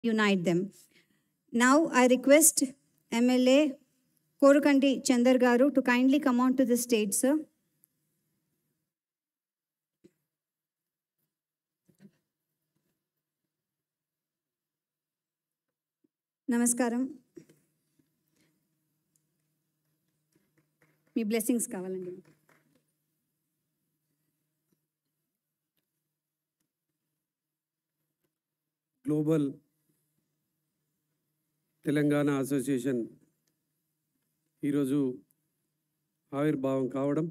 unite them. Now I request MLA Korukandi Chandar Garu to kindly come on to the stage, sir. నమస్కారం మీ blessings కావాలండి global Telangana association ఈరోజు ఆవిర్భావం కావడం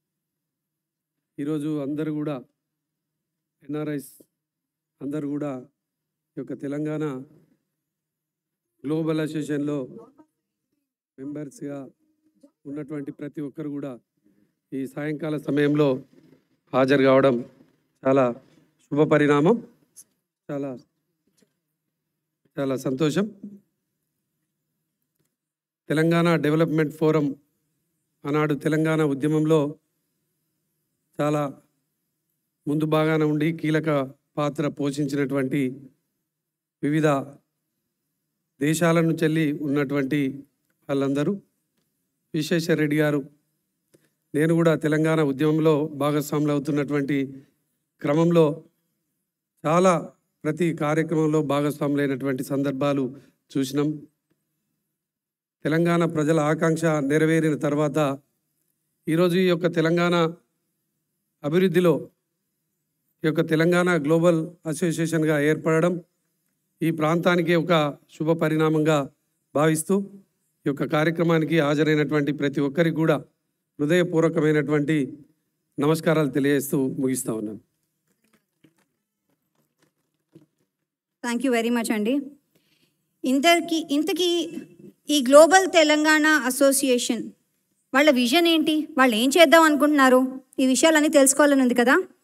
ఈరోజు అందరూ కూడా ఎన్ఆర్ఐస్ అందరూ కూడా ఈ యొక్క తెలంగాణ గ్లోబల్ అసోసియేషన్లో మెంబర్స్గా ఉన్నటువంటి ప్రతి ఒక్కరు కూడా ఈ సాయంకాల సమయంలో హాజరు కావడం చాలా శుభ పరిణామం చాలా చాలా సంతోషం తెలంగాణ డెవలప్మెంట్ ఫోరం ఆనాడు తెలంగాణ ఉద్యమంలో చాలా ముందు భాగాన ఉండి కీలక పాత్ర పోషించినటువంటి వివిధ దేశాల నుంచి వెళ్ళి ఉన్నటువంటి వాళ్ళందరూ విశ్వేశ్వర రెడ్డి గారు నేను కూడా తెలంగాణ ఉద్యమంలో భాగస్వాములు అవుతున్నటువంటి క్రమంలో చాలా ప్రతి కార్యక్రమంలో భాగస్వాములైనటువంటి సందర్భాలు చూసినాం తెలంగాణ ప్రజల ఆకాంక్ష నెరవేరిన తర్వాత ఈరోజు ఈ యొక్క తెలంగాణ అభివృద్ధిలో ఈ యొక్క తెలంగాణ గ్లోబల్ అసోసియేషన్గా ఏర్పడడం ఈ ప్రాంతానికి ఒక శుభ పరిణామంగా భావిస్తూ ఈ యొక్క కార్యక్రమానికి హాజరైనటువంటి ప్రతి ఒక్కరికి కూడా హృదయపూర్వకమైనటువంటి నమస్కారాలు తెలియజేస్తూ ముగిస్తా ఉన్నాను థ్యాంక్ యూ వెరీ మచ్ అండి ఇంతకి ఇంతకీ ఈ గ్లోబల్ తెలంగాణ అసోసియేషన్ వాళ్ళ విజన్ ఏంటి వాళ్ళు ఏం చేద్దాం అనుకుంటున్నారు ఈ విషయాలన్నీ తెలుసుకోవాలని ఉంది కదా